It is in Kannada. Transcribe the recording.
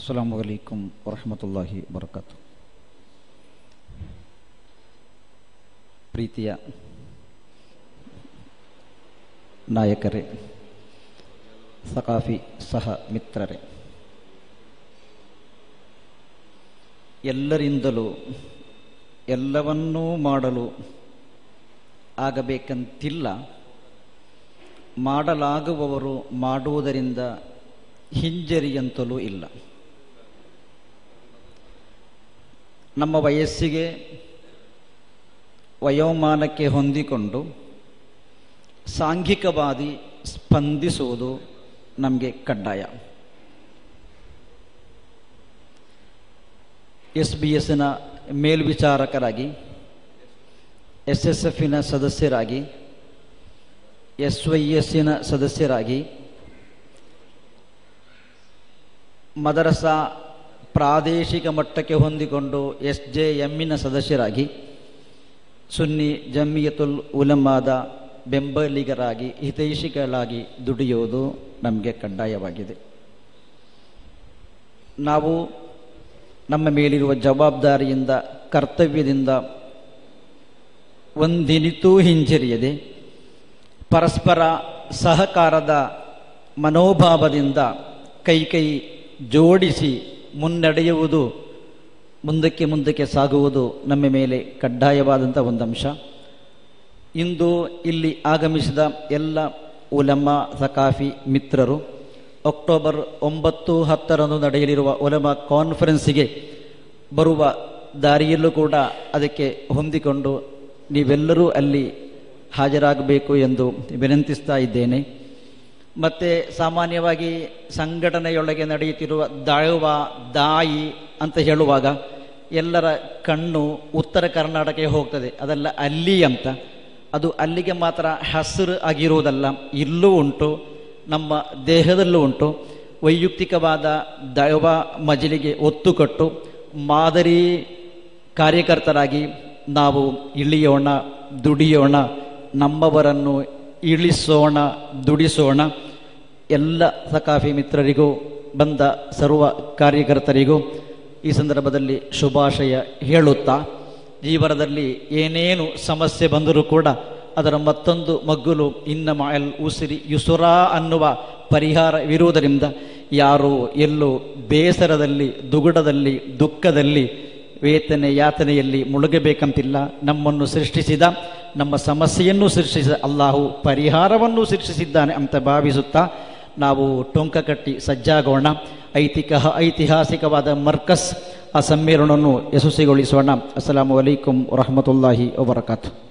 ಅಸ್ಸಲಾಮು ಅಲೈಕುಂ ವರಹಮತುಲ್ಲಾಹಿ ವಬರಕಾತು ಪ್ರೀತಿಯ ನಾಯಕರೇ ಸಕಾಫಿ ಸಹ ಮಿತ್ರರೇ ಎಲ್ಲರಿಂದಲೂ ಎಲ್ಲವನ್ನೂ ಮಾಡಲು ಆಗಬೇಕಂತಿಲ್ಲ ಮಾಡಲಾಗುವವರು ಮಾಡುವುದರಿಂದ ಹಿಂಜರಿಯಂತಲೂ ಇಲ್ಲ ನಮ್ಮ ವಯಸ್ಸಿಗೆ ವಯೋಮಾನಕ್ಕೆ ಹೊಂದಿಕೊಂಡು ಸಾಂಘಿಕವಾದಿ ಸ್ಪಂದಿಸುವುದು ನಮಗೆ ಕಡ್ಡಾಯ ಎಸ್ ಬಿ ಎಸ್ನ ಮೇಲ್ವಿಚಾರಕರಾಗಿ ಎಸ್ ಎಸ್ ಎಫಿನ ಸದಸ್ಯರಾಗಿ ಎಸ್ ವೈ ಎಸ್ಸಿನ ಸದಸ್ಯರಾಗಿ ಮದರಸಾ ಪ್ರಾದೇಶಿಕ ಮಟ್ಟಕ್ಕೆ ಹೊಂದಿಕೊಂಡು ಎಸ್ ಜೆ ಎಮ್ಮಿನ ಸದಸ್ಯರಾಗಿ ಸುನ್ನಿ ಜಮಿಯತುಲ್ ಉಲಮಾದ ಬೆಂಬಲಿಗರಾಗಿ ಹಿತೈಷಿಗಳಾಗಿ ದುಡಿಯುವುದು ನಮಗೆ ಕಡ್ಡಾಯವಾಗಿದೆ ನಾವು ನಮ್ಮ ಮೇಲಿರುವ ಜವಾಬ್ದಾರಿಯಿಂದ ಕರ್ತವ್ಯದಿಂದ ಒಂದಿನಿತೂ ಹಿಂಜರಿಯದೆ ಪರಸ್ಪರ ಸಹಕಾರದ ಮನೋಭಾವದಿಂದ ಕೈ ಕೈ ಜೋಡಿಸಿ ಮುನ್ನಡೆಯುವುದು ಮುಂದಕ್ಕೆ ಮುಂದಕ್ಕೆ ಸಾಗುವುದು ನಮ್ಮ ಮೇಲೆ ಕಡ್ಡಾಯವಾದಂಥ ಒಂದು ಅಂಶ ಇಂದು ಇಲ್ಲಿ ಆಗಮಿಸಿದ ಎಲ್ಲ ಉಲಮ ಸಕಾಫಿ ಮಿತ್ರರು ಅಕ್ಟೋಬರ್ ಒಂಬತ್ತು ಹತ್ತರಂದು ನಡೆಯಲಿರುವ ಉಲಮ ಕಾನ್ಫರೆನ್ಸಿಗೆ ಬರುವ ದಾರಿಯಲ್ಲೂ ಕೂಡ ಅದಕ್ಕೆ ಹೊಂದಿಕೊಂಡು ನೀವೆಲ್ಲರೂ ಅಲ್ಲಿ ಹಾಜರಾಗಬೇಕು ಎಂದು ವಿನಂತಿಸ್ತಾ ಇದ್ದೇನೆ ಮತ್ತು ಸಾಮಾನ್ಯವಾಗಿ ಸಂಘಟನೆಯೊಳಗೆ ನಡೆಯುತ್ತಿರುವ ದಾಳುವ ದಾಯಿ ಅಂತ ಹೇಳುವಾಗ ಎಲ್ಲರ ಕಣ್ಣು ಉತ್ತರ ಕರ್ನಾಟಕಕ್ಕೆ ಹೋಗ್ತದೆ ಅದೆಲ್ಲ ಅಲ್ಲಿ ಅಂತ ಅದು ಅಲ್ಲಿಗೆ ಮಾತ್ರ ಹಸಿರು ಆಗಿರುವುದಲ್ಲ ಇಲ್ಲೂ ಉಂಟು ನಮ್ಮ ದೇಹದಲ್ಲೂ ಉಂಟು ವೈಯಕ್ತಿಕವಾದ ದೈವ ಮಜಲಿಗೆ ಒತ್ತು ಕೊಟ್ಟು ಮಾದರಿ ಕಾರ್ಯಕರ್ತರಾಗಿ ನಾವು ಇಳಿಯೋಣ ದುಡಿಯೋಣ ನಮ್ಮವರನ್ನು ಇಳಿಸೋಣ ದುಡಿಸೋಣ ಎಲ್ಲ ಸಕಾಫಿ ಮಿತ್ರರಿಗೂ ಬಂದ ಸರ್ವ ಕಾರ್ಯಕರ್ತರಿಗೂ ಈ ಸಂದರ್ಭದಲ್ಲಿ ಶುಭಾಶಯ ಹೇಳುತ್ತಾ ಜೀವನದಲ್ಲಿ ಏನೇನು ಸಮಸ್ಯೆ ಬಂದರೂ ಕೂಡ ಅದರ ಮತ್ತೊಂದು ಮಗ್ಗುಲು ಇನ್ನ ಮಾಯಲ್ ಉಸಿರಿ ಯುಸುರಾ ಅನ್ನುವ ಪರಿಹಾರವಿರುವುದರಿಂದ ಯಾರು ಎಲ್ಲೂ ಬೇಸರದಲ್ಲಿ ದುಗುಡದಲ್ಲಿ ದುಃಖದಲ್ಲಿ ವೇತನೆ ಯಾತನೆಯಲ್ಲಿ ಮುಳುಗಬೇಕಂತಿಲ್ಲ ನಮ್ಮನ್ನು ಸೃಷ್ಟಿಸಿದ ನಮ್ಮ ಸಮಸ್ಯೆಯನ್ನು ಸೃಷ್ಟಿಸಿದ ಅಲ್ಲಾಹು ಪರಿಹಾರವನ್ನು ಸೃಷ್ಟಿಸಿದ್ದಾನೆ ಅಂತ ಭಾವಿಸುತ್ತಾ ನಾವು ಟೊಂಕ ಕಟ್ಟಿ ಸಜ್ಜಾಗೋಣ ಐತಿಕ ಐತಿಹಾಸಿಕವಾದ ಮರ್ಕಸ್ ಆ ಸಮ್ಮೇಳನವನ್ನು ಯಶಸ್ವಿಗೊಳಿಸೋಣ ಅಸ್ಸಲಾಮು ಅಲೈಕುಂ ವರಹಮತುಲ್ಲಾಹಿ ವಬರಕಾತು